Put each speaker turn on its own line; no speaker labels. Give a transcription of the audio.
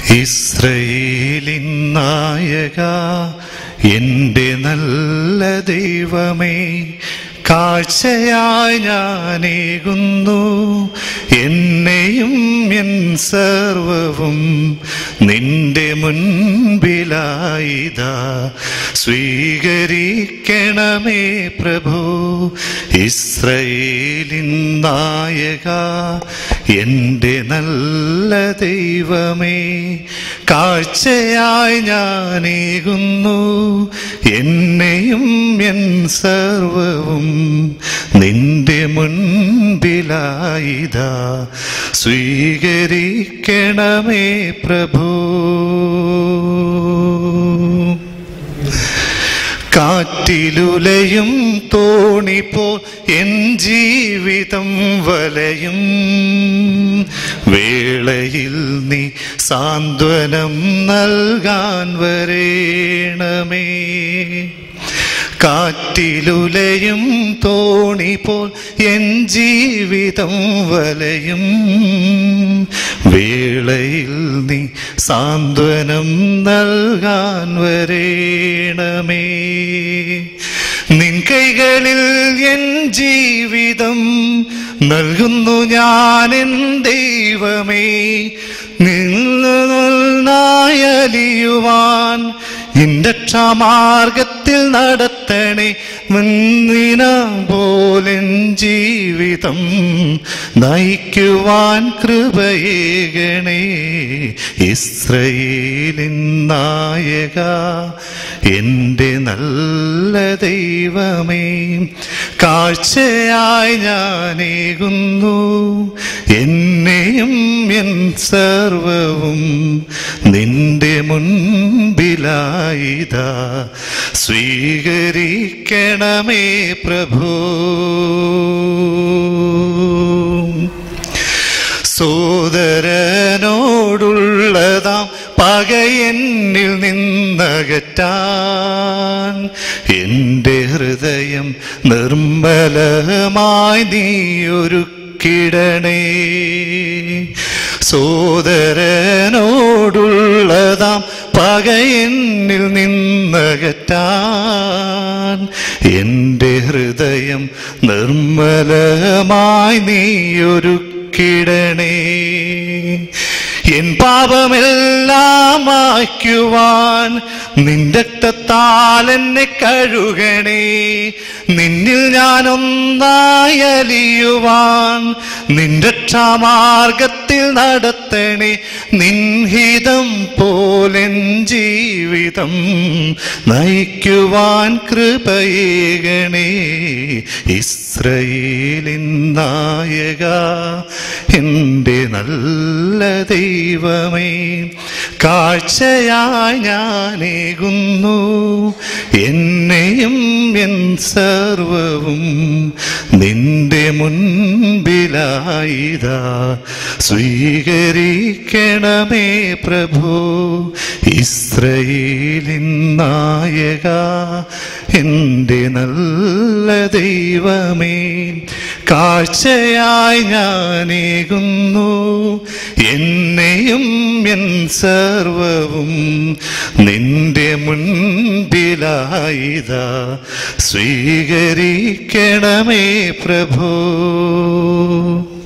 ഇസ്രയേലിൻ നായക എൻ്റെ നല്ല ദൈവമേ കാഴ്ചയായി ഞാനേകുന്നു എന്നെയും എൻ സർവവും നിന്റെ മുൻപിലായിതാ സ്വീകരിക്കണമേ പ്രഭു ഇസ്രയേലിൻ നായക എൻ്റെ നല്ല ദൈവമേ കാഴ്ചയായി ഞാനേകുന്നു എന്നെയും എൻ സർവവും നിന്റെ മുൻപിലായിതാ സ്വീകരിക്കണമേ പ്രഭു കാറ്റിലുലയും തോണിപ്പോ എൻ ജീവിതം വലയും വേളയിൽ നീ സാന്ത്വനം നൽകാൻ വരേണമേ കാറ്റിലുലയും തോണി പോൽ എൻ ജീവിതം വലയും വേളയിൽ നീ സാന്ത്വനം നൽകാൻ വരേണമേ നിൻ കൈകളിൽ എൻ ജീവിതം നൽകുന്നു ഞാൻ എൻ ദൈവമേ നിന്നായലിയുവാൻ നിന്റെ ക്ഷമാർഗത്തിൽ നടത്തണേ മുന്നിന പോലൻ ജീവിതം നയിക്കുവാൻ കൃപയേകണേ ഇസ്രയേലിൻ നായക എൻ്റെ നല്ല ദൈവമേ കാഴ്ചയായി ഞാനേകുന്നു എന്നെയും എൻ സർവവും നിന്റെ മുൻപിലായിതാ സ്വീകരിക്കണമേ പ്രഭു സോദരനോടുള്ളതാം പകയെന്നിൽ നിന്നകറ്റാൻ എൻ്റെ ഹൃദയം നിർമ്മലമായി നീയൊരുക്കിടണേ സോദരനോടുള്ളതാം പകയെന്നിൽ നിന്നകറ്റാൻ എൻ്റെ ഹൃദയം നിർമ്മലമായി നീയൊരുക്കിടണേ എൻ പാപമെല്ലാം മായ്ക്കുവാൻ നിന്റെ രക്തത്താൽ എന്നെ കഴുകണേ നിന്നിൽ ഞാനൊന്നായി അലിയുവാൻ നിന്റെ ക്ഷമാർഗത്തിൽ നടത്തണേ നിൻഹിതം പോലെൻ ജീവിതം നയിക്കുവാൻ കൃപയേകണേ ഇസ്രയേലിൻ നായക എൻ്റെ നല്ല ദൈവമേ കാഴ്ചയായി ഞാനേകുന്നു എന്നെയും എൻ സർവവും നിന്റെ മുൻപിലായിതാ സ്വീകരിക്കണമേ പ്രഭു ഇസ്രയേലിൻ നായക എൻ്റെ നല്ല ദൈവമേ കാഴ്ചയായി ഞാനേകുന്നു എന്നെയും എൻ സർവവും നിന്റെ മുൻപിലായിതാ സ്വീകരിക്കണമേ പ്രഭു